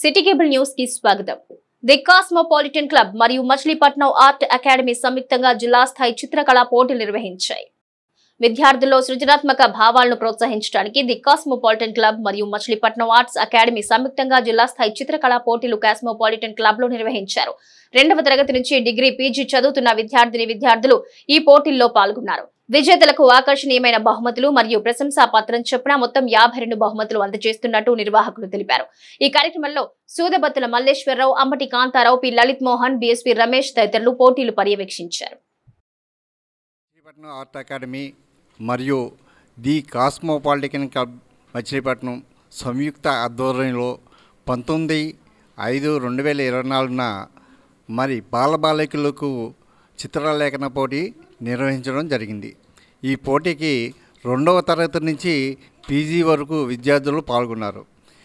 City cable news కి స్వాగతం the cosmopolitan club మరియు మచిలీపట్నం ఆర్ట్ అకాడమీ సంయుక్తంగా జిల్లా స్థాయి చిత్రకళా పోటీలు నిర్వహించాయి విద్యార్థుల్లో సృజనాత్మక భావాలను ప్రోత్సహించడానికి ది కాస్మోపాలిటన్ క్లబ్ మరియు మచిలీపట్నం ఆర్ట్స్ అకాడమీ సంయుక్తంగా జిల్లా స్థాయి చిత్రకళా పోటీలు కాస్మోపాలిటన్ క్లబ్ లో నిర్వహించారు రెండవ తరగతి నుంచి డిగ్రీ పీజీ చదువుతున్న విద్యార్థిని విద్యార్థులు ఈ పోటీల్లో పాల్గొన్నారు విజేతలకు ఆకర్షణీయమైన బహుమతులు మరియు ప్రశంసా పత్రం చొప్పున మొత్తం యాభై రెండు బహుమతులు అందజేస్తున్నట్టు నిర్వాహకులు తెలిపారు ఈ కార్యక్రమంలో సూదబత్తుల మల్లేశ్వరరావు అమ్మటి కాంతారావు పి లలిత్ మోహన్ బిఎస్పీ రమేష్ తదితరులు పోటీలు పర్యవేక్షించారు మచిలీపట్నం ఆర్ట్ అకాడమీ మరియు ది కాస్మోపాలిటికన్ క్లబ్ మచిలీపట్నం సంయుక్త ఆధ్వర్యంలో పంతొమ్మిది ఐదు రెండు వేల ఇరవై నాలుగున మరి బాలబాలికలకు చిత్రలేఖన పోటీ నిర్వహించడం జరిగింది ఈ పోటీకి రెండవ తరగతి నుంచి పీజీ వరకు విద్యార్థులు పాల్గొన్నారు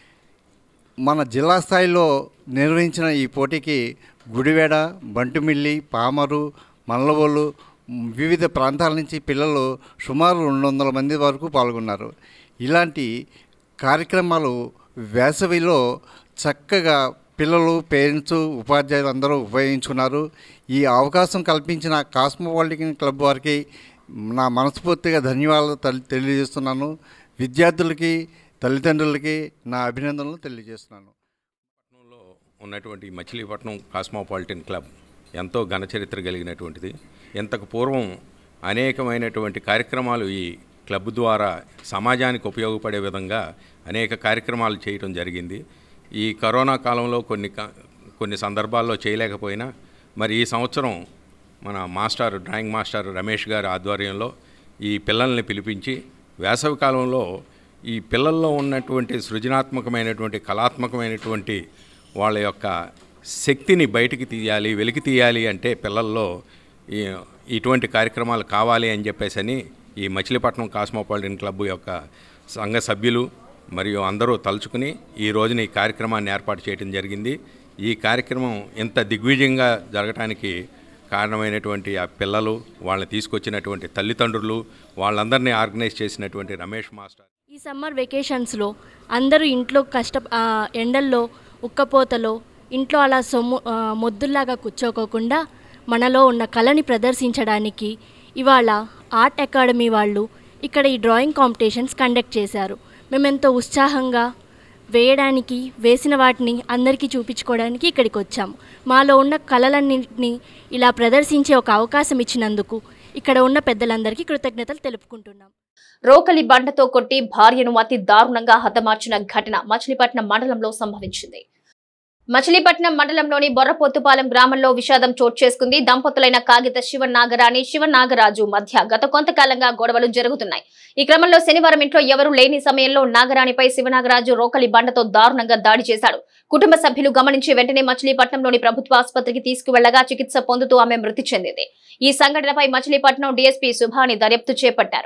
మన జిల్లా స్థాయిలో నిర్వహించిన ఈ పోటీకి గుడివేడ బంటుమిల్లి పామరు మల్లవోలు వివిధ ప్రాంతాల నుంచి పిల్లలు సుమారు రెండు వందల మంది వరకు పాల్గొన్నారు ఇలాంటి కార్యక్రమాలు వేసవిలో చక్కగా పిల్లలు పేరెంట్స్ ఉపాధ్యాయులు అందరూ ఉపయోగించుకున్నారు ఈ అవకాశం కల్పించిన కాస్మోపాలిటికన్ క్లబ్ వారికి నా మనస్ఫూర్తిగా ధన్యవాదాలు తెలి- తెలియజేస్తున్నాను విద్యార్థులకి తల్లిదండ్రులకి నా అభినందనలు తెలియజేస్తున్నాను పట్టణంలో ఉన్నటువంటి మచిలీపట్నం కాస్మోపాలిటన్ క్లబ్ ఎంతో ఘన చరిత్ర కలిగినటువంటిది ఇంతకు పూర్వం అనేకమైనటువంటి కార్యక్రమాలు ఈ క్లబ్ ద్వారా సమాజానికి ఉపయోగపడే విధంగా అనేక కార్యక్రమాలు చేయటం జరిగింది ఈ కరోనా కాలంలో కొన్ని క- కొన్ని సందర్భాల్లో చేయలేకపోయినా మరి ఈ సంవత్సరం మన మాస్టర్ డ్రాయింగ్ మాస్టర్ రమేష్ గారి ఆధ్వర్యంలో ఈ పిల్లల్ని పిలిపించి వేసవి కాలంలో ఈ పిల్లల్లో ఉన్నటువంటి సృజనాత్మకమైనటువంటి కళాత్మకమైనటువంటి వాళ్ళ యొక్క శక్తిని బయటికి తీయాలి వెలికి తీయాలి అంటే పిల్లల్లో ఈ ఇటువంటి కార్యక్రమాలు కావాలి అని చెప్పేసి అని ఈ మచిలీపట్నం కాస్మోపాలిటన్ క్లబ్ యొక్క సంఘ సభ్యులు మరియు అందరూ తలుచుకుని ఈ రోజున ఈ కార్యక్రమాన్ని ఏర్పాటు చేయడం జరిగింది ఈ కార్యక్రమం ఇంత దిగ్విజయంగా జరగటానికి కారణమైనటువంటి ఆ పిల్లలు వాళ్ళని తీసుకొచ్చినటువంటి తల్లిదండ్రులు వాళ్ళందరినీ ఆర్గనైజ్ చేసినటువంటి రమేష్ మాస్టర్ ఈ సమ్మర్ వెకేషన్స్లో అందరూ ఇంట్లో కష్ట ఆ, ఎండల్లో ఉక్కపోతలో ఇంట్లో అలా సొమ్ము ఆ, మొద్దుల్లాగా కూర్చోకోకుండా మనలో ఉన్న కళని ప్రదర్శించడానికి ఇవాళ ఆర్ట్ అకాడమీ వాళ్ళు ఇక్కడ ఈ డ్రాయింగ్ కాంపిటీషన్స్ కండక్ట్ చేశారు మేము ఎంతో ఉత్సాహంగా వేయడానికి వేసిన వాటిని అందరికీ చూపించుకోవడానికి ఇక్కడికి వచ్చాము మాలో ఉన్న కళలన్నింటినీ ఇలా ప్రదర్శించే ఒక అవకాశం ఇచ్చినందుకు ఇక్కడ ఉన్న పెద్దలందరికీ కృతజ్ఞతలు తెలుపుకుంటున్నాం రోకలి బండతో కొట్టి భార్యను అతి దారుణంగా హతమార్చిన ఘటన మచిలీపట్నం మండలంలో సంభవించింది మచిలీపట్నం మండలంలోని బొర్రపోతుపాలెం గ్రామంలో విషాదం చోటు చేసుకుంది దంపతులైన కాగిత శివనాగరాణి శివనాగరాజు మధ్య గత కొంతకాలంగా గొడవలు జరుగుతున్నాయి ఈ క్రమంలో శనివారం ఇంట్లో ఎవరూ లేని సమయంలో నాగరాణిపై శివనాగరాజు రోకలి బండతో దారుణంగా దాడి చేశాడు కుటుంబ సభ్యులు గమనించి వెంటనే మచిలీపట్నంలోని ప్రభుత్వ ఆసుపత్రికి తీసుకువెళ్లగా చికిత్స పొందుతూ ఆమె మృతి చెందింది ఈ సంఘటనపై మచిలీపట్నం డీఎస్పీ సుభాని దర్యాప్తు చేపట్టారు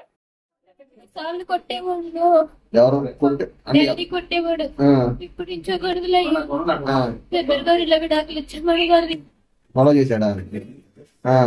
సార్లు కొట్టేవాడు ఎవరు కొట్టే అంటే డాడీ కొట్టేవాడు ఆ, ఇప్పుడు ఇంచో గొడవలు ఆ, పెద్దలు గారు ఇలా విడాకులు ఇచ్చామని గారు గొడవ చేశాడా ఆ,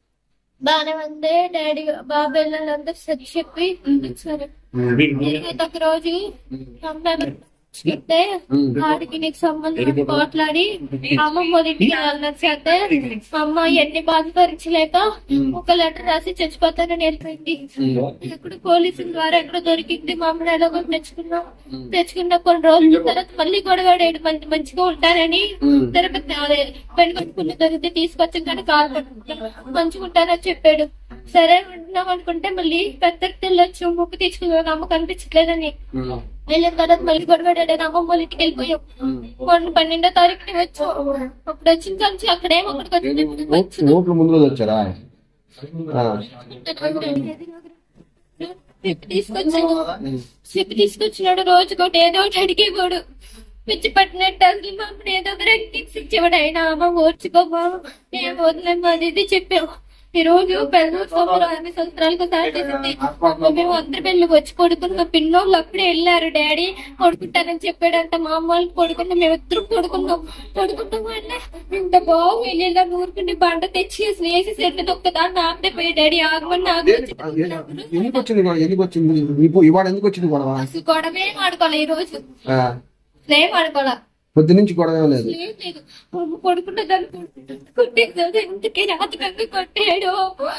బాగానే ఉంది డాడీ బాబు వెళ్ళాలంతా సరి చెప్పి సరే ఉమ్, అయితే ఒక రోజు అమ్మాయి చెప్తే ఆడికి నీకు సంబంధం పోట్లాడి అమ్మమ్మ వాళ్ళ ఇంటికి వెళ్ళాలని చేస్తే అమ్మ ఎన్ని బాధపరించలేక ఒక లెటర్ రాసి చచ్చిపోతానని వెళ్ళిపోయింది ఇప్పుడు పోలీసుల ద్వారా ఎక్కడ దొరికింది మా అమ్మని ఎలాగో తెచ్చుకున్నాం తెచ్చుకున్న కొన్ని రోజుల తర్వాత మళ్ళీ గొడవాడాడు మంచి మంచిగా ఉంటానని తిరుపతి అదే పెళ్లి దొరికితే తీసుకొచ్చి కానీ కాదు మంచిగా ఉంటానని చెప్పాడు సరే ఉంటున్నాం అనుకుంటే మళ్ళీ పెద్ద తెల్లొచ్చు ముక్కు తీసుకున్నాను అమ్మ కనిపించట్లేదని వెళ్ళిన తర్వాత మళ్ళీ గొడవాడాడు అమ్మమ్మ వాళ్ళ ఇంటికి వెళ్ళిపోయాం మొన్న పన్నెండో తారీఖుని వచ్చాం అప్పుడు వచ్చిన కంచి అక్కడేమో అక్కడికి వచ్చి ఓ- ఓట్లు ముందు రోజు వచ్చారా ఆ, చెప్పి తీసుకొచ్చాడు చెప్పి తీసుకొచ్చినాడు రోజుకోటి ఏదో ఒకటి అడిగేవాడు పిచ్చి పట్టినట్టు అసలు మా అమ్మని ఏదో ఒక రెక్టిక్స్ ఇచ్చేవాడు ఆయన అమ్మ ఓర్చుకోమా ఏం వదిలేము అది ఇది చెప్పాము ఈ రోజు పెళ్ళి సోమవారం అరవై సంవత్సరాలకు స్టార్ట్ చేసింది మేము అందరి పెళ్ళికి వచ్చి పడుకున్న పిన్నోళ్ళు అప్పుడే వెళ్ళారు డాడీ పడుకుంటానని చెప్పాడంట మా అమ్మ వాళ్ళు పడుకున్నాం మేము ఇద్దరు పడుకున్నాం పడుకుంటాం వల్ల ఇంత బాగు వెళ్ళి ఇలా నూరుకుని బండ తెచ్చి వేసి సెట్ ఒక్కదాన్ని ఆపితే పోయి డాడీ ఆగమని ఆగమని ఎందుకు వచ్చింది గొడవ? ఎందుకు వచ్చింది ఇప్పుడు ఇవాళ ఎందుకు వచ్చింది గొడవ అసలు గొడవే ఆడుకోవాలి ఈ రోజు ఆ, ఏం ఆడుకోవాలా పొద్దు నుంచి గొడవ లేదు లేదు లేదు మా అమ్మ పడుకుంటే దాన్ని కొట్టేసాడు ఎందుకే రాత్రి కొట్టాడు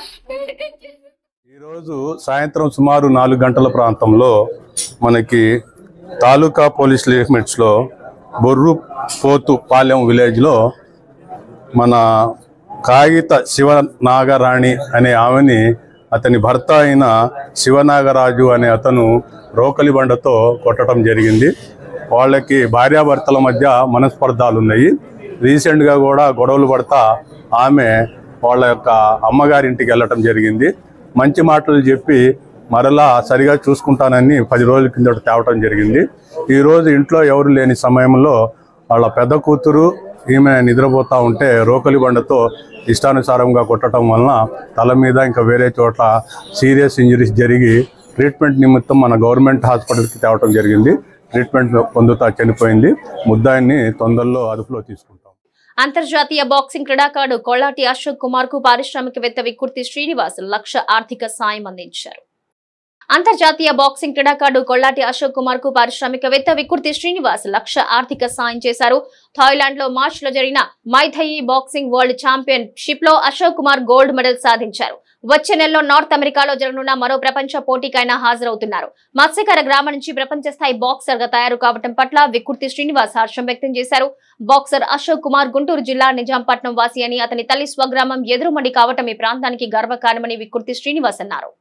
ఈరోజు సాయంత్రం సుమారు నాలుగు గంటల ప్రాంతంలో మనకి తాలూకా పోలీస్ లిమిట్స్లో బొర్రు పోతు పాలెం విలేజ్లో మన కాగిత శివనాగరాణి అనే ఆమెని అతని భర్త అయిన శివనాగరాజు అనే అతను రోకలి బండతో కొట్టడం జరిగింది వాళ్ళకి భార్యాభర్తల మధ్య మనస్పర్ధాలు ఉన్నాయి రీసెంట్గా కూడా గొడవలు పడతా ఆమె వాళ్ళ యొక్క అమ్మగారింటికి వెళ్ళటం జరిగింది మంచి మాటలు చెప్పి మరలా సరిగా చూసుకుంటానని పది రోజుల కిందట తేవటం జరిగింది ఈరోజు ఇంట్లో ఎవరు లేని సమయంలో వాళ్ళ పెద్ద కూతురు ఈమె నిద్రపోతా ఉంటే రోకలి బండతో ఇష్టానుసారంగా కొట్టడం వలన తల మీద ఇంకా వేరే చోట్ల సీరియస్ ఇంజరీస్ జరిగి ట్రీట్మెంట్ నిమిత్తం మన గవర్నమెంట్ హాస్పిటల్కి తేవటం జరిగింది ట్రీట్మెంట్ పొందుతా చనిపోయింది ముద్దాయిని తొందరలో అదుపులో తీసుకుంటాం అంతర్జాతీయ బాక్సింగ్ క్రీడాకారుడు కొల్లాటి అశోక్ కుమార్ కు పారిశ్రామికవేత్త వికుర్తి శ్రీనివాస్ లక్ష ఆర్థిక సాయం అందించారు అంతర్జాతీయ బాక్సింగ్ క్రీడాకారుడు కొల్లాటి అశోక్ కుమార్ కు పారిశ్రామికవేత్త వికుర్తి శ్రీనివాస్ లక్ష ఆర్థిక సాయం చేశారు థాయిలాండ్ లో మార్చ్ లో జరిగిన muay thai boxing world championship లో అశోక్ కుమార్ గోల్డ్ మెడల్ సాధించారు వచ్చే నెలలో నార్త్ అమెరికాలో జరగనున్న మరో ప్రపంచ పోటీకైనా హాజరవుతున్నారు మత్స్యకార గ్రామం నుంచి ప్రపంచ స్థాయి బాక్సర్ గా తయారు కావడం పట్ల వికుర్తి శ్రీనివాస్ హర్షం వ్యక్తం చేశారు బాక్సర్ అశోక్ కుమార్ గుంటూరు జిల్లా నిజాంపట్నం వాసి అని అతని తల్లి స్వగ్రామం ఎదురుమండి కావటం ఈ ప్రాంతానికి గర్వకారణమని వికుర్తి శ్రీనివాస్ అన్నారు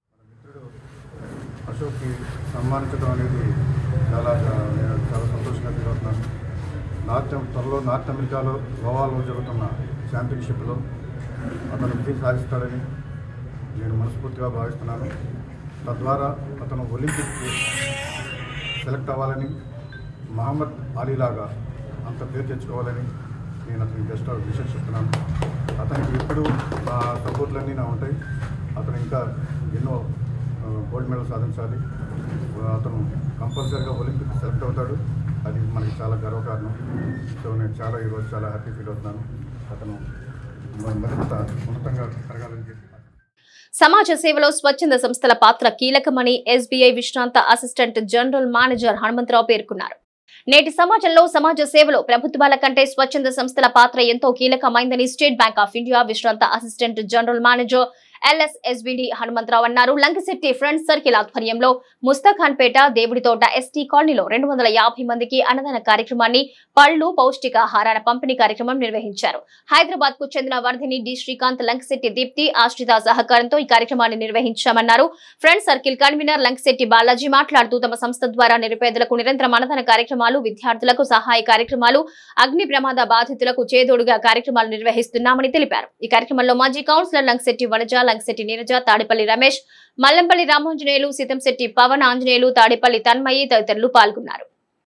అశోక్కి సన్మానించడం అనేది చాలా నేను చాలా సంతోషంగా ఫీల్ అవుతున్నాను నార్త్ త్వరలో నార్త్ అమెరికాలో గోవాలో జరుగుతున్న ఛాంపియన్షిప్లో అతను విజయం సాధిస్తాడని నేను మనస్ఫూర్తిగా భావిస్తున్నాను తద్వారా అతను ఒలింపిక్కి సెలెక్ట్ అవ్వాలని మహమ్మద్ అలీలాగా అంత పేరు తెచ్చుకోవాలని నేను అతనికి బెస్ట్ విషయం చెప్తున్నాను అతనికి ఎప్పుడు నా సపోర్ట్లన్నీ నా ఉంటాయి అతను ఇంకా ఎన్నో ఆ, గోల్డ్ మెడల్ సాధించాలి ఆ, అతను కంపల్సరీగా ఒలింపిక్ సెలెక్ట్ అవుతాడు అది మనకి చాలా గర్వకారణం సో నేను చాలా ఈరోజు చాలా హ్యాపీ ఫీల్ అవుతున్నాను అతను మరింత ఉన్నతంగా పెరగాలని చెప్పి సమాజ సేవలో స్వచ్ఛంద సంస్థల పాత్ర కీలకమని ఎస్బీఐ విశ్రాంత అసిస్టెంట్ జనరల్ మేనేజర్ హనుమంతరావు పేర్కొన్నారు నేటి సమాజంలో సమాజ సేవలో ప్రభుత్వాల కంటే స్వచ్ఛంద సంస్థల పాత్ర ఎంతో కీలకమైందని స్టేట్ బ్యాంక్ ఆఫ్ ఇండియా విశ్రాంత assistant general manager LSSBD Hanumantha Rao అన్నారు లంకశెట్టి ఫ్రెండ్స్ సర్కిల్ ఆధ్వర్యంలో ముస్తాఖాన్ పేట దేవుడితోట ఎస్టీ కాలనీలో రెండు వందల యాభై మందికి అన్నదాన కార్యక్రమాన్ని పళ్లు పౌష్టికాహారాల పంపిణీ కార్యక్రమం నిర్వహించారు హైదరాబాద్ కు చెందిన వర్ధిని డి శ్రీకాంత్ లంకశెట్టి దీప్తి ఆశ్రిత సహకారంతో ఈ కార్యక్రమాన్ని నిర్వహించామన్నారు friends circle convener Lankasetti Balaji మాట్లాడుతూ తమ సంస్థ ద్వారా నిరుపేదలకు నిరంతరం అన్నదాన కార్యక్రమాలు విద్యార్థులకు సహాయ కార్యక్రమాలు అగ్ని ప్రమాద బాధితులకు చేదోడుగా కార్యక్రమాలు నిర్వహిస్తున్నామని తెలిపారు ఈ కార్యక్రమంలో మాజీ కౌన్సిలర్ లంకశెట్టి వనజ లంకశెట్టి నీరజ తాడిపల్లి రమేష్ మల్లంపల్లి రామాంజనేయులు సీతంశెట్టి పవన్ ఆంజనేయులు తాడిపల్లి తన్మయి తదితరులు పాల్గొన్నారు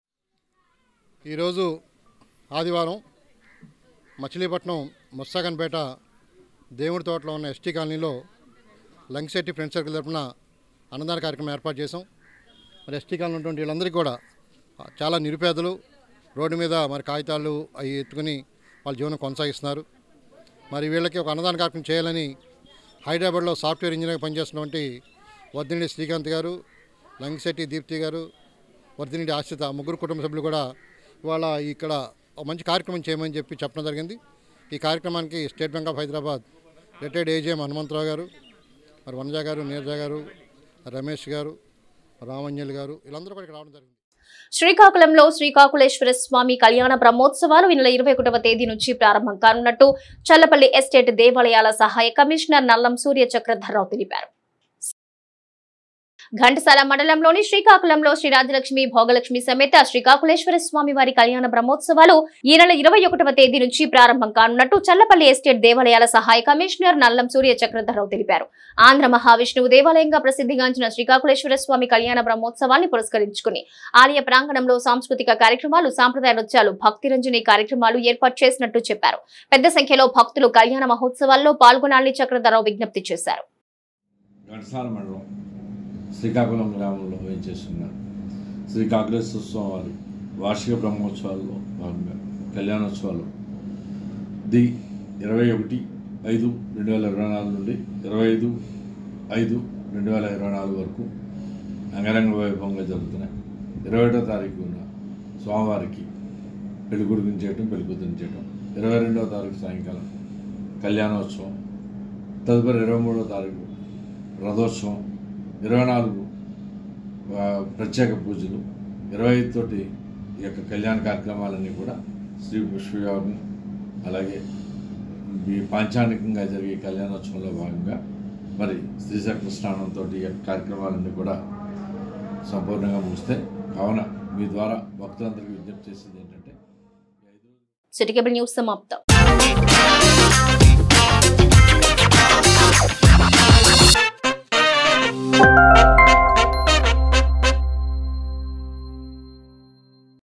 ఈరోజు ఆదివారం మచిలీపట్నం ముస్తాగన్పేట దేవుడి తోటలో ఉన్న ఎస్టీ కాలనీలో లంకిశెట్టి ఫ్రెండ్ సర్కిల్ తరపున అన్నదాన కార్యక్రమం ఏర్పాటు చేసాం మరి ఎస్టీ కాలనీ ఉన్నటువంటి వీళ్ళందరికీ కూడా ఆ, చాలా నిరుపేదలు రోడ్డు మీద మరి కాగితాలు అవి ఎత్తుకుని వాళ్ళ జీవనం కొనసాగిస్తున్నారు మరి వీళ్ళకి ఒక అన్నదాన కార్యక్రమం చేయాలని హైదరాబాద్లో సాఫ్ట్వేర్ ఇంజనీర్గా పనిచేస్తున్నటువంటి వర్ధిని శ్రీకాంత్ గారు లంకిశెట్టి దీప్తి గారు వర్ధిని ఆశ్రిత ముగ్గురు కుటుంబ సభ్యులు కూడా ఇవాళ ఇక్కడ ఒక మంచి కార్యక్రమం చేయమని చెప్పి చెప్పడం జరిగింది ఈ కార్యక్రమానికి State Bank of Hyderabad retired AGM Hanumantha Rao గారు మరి వనజ గారు నీరజ గారు రమేష్ గారు రామంజలి గారు వీళ్ళందరూ కూడా ఇక్కడ రావడం జరిగింది శ్రీకాకుళంలో శ్రీకాకుళేశ్వర స్వామి కళ్యాణ బ్రహ్మోత్సవాలు ఈ నెల ఇరవై ఒకటవ తేదీ నుంచి ప్రారంభం కానున్నట్టు చల్లపల్లి ఎస్టేట్ దేవాలయాల సహాయ కమిషనర్ నల్లం సూర్య చక్రధర్రావు తెలిపారు ఘంటసాల మండలంలోని శ్రీకాకుళంలో శ్రీ రాజలక్ష్మి భోగలక్ష్మి సమేత శ్రీకాకుళేశ్వర స్వామి వారి కళ్యాణ బ్రహ్మోత్సవాలు ఈ నెల ఇరవై ఒకటవ తేదీ నుంచి ప్రారంభం కానున్నట్టు చల్లపల్లి ఎస్టేట్ దేవాలయాల సహాయ కమిషనర్ నల్లం సూర్య చక్రధర్రావు తెలిపారు ఆంధ్ర మహావిష్ణువు దేవాలయంగా ప్రసిద్ధిగాంచిన శ్రీకాకుళేశ్వర స్వామి కళ్యాణ బ్రహ్మోత్సవాన్ని పురస్కరించుకుని ఆలయ ప్రాంగణంలో సాంస్కృతిక కార్యక్రమాలు సాంప్రదాయ నృత్యాలు భక్తి రంజని కార్యక్రమాలు ఏర్పాటు చేసినట్టు చెప్పారు పెద్ద సంఖ్యలో భక్తులు కళ్యాణ మహోత్సవాల్లో పాల్గొనాలని చక్రధర్రావు విజ్ఞప్తి చేశారు ఘంటసాల మండలం శ్రీకాకుళం గ్రామంలో వేయించేస్తున్న శ్రీ కాకులేశ్వర స్వామి వారి వార్షిక బ్రహ్మోత్సవాల్లో భాగంగా కళ్యాణోత్సవాలు ది ఇరవై ఒకటి ఐదు రెండు వేల ఇరవై నాలుగు నుండి ఇరవై ఐదు ఐదు రెండు వేల ఇరవై నాలుగు వరకు అంగరంగ వైభవంగా జరుగుతున్నాయి ఇరవై ఒకటో తారీఖున స్వామివారికి పెళ్లి కొడుకుని చేయటం పెళ్లి కూతురిని చేయటం ఇరవై రెండవ తారీఖు సాయంకాలం కళ్యాణోత్సవం తదుపరి ఇరవై మూడవ తారీఖు రథోత్సవం ఇరవై నాలుగు ఆ, ప్రత్యేక పూజలు ఇరవై ఐదు తోటి ఈ యొక్క కళ్యాణ కార్యక్రమాలన్నీ కూడా శ్రీ పుష్పయోగం అలాగే ఈ పాంచానికంగా జరిగే కళ్యాణోత్సవంలో భాగంగా మరి శ్రీచక్ర స్నానంతో ఈ యొక్క కార్యక్రమాలన్నీ కూడా సంపూర్ణంగా ముగిస్తాయి కావున మీ ద్వారా భక్తులందరికీ విజ్ఞప్తి చేసేది ఏంటంటే సిటీ కేబుల్ న్యూస్ సమాప్తం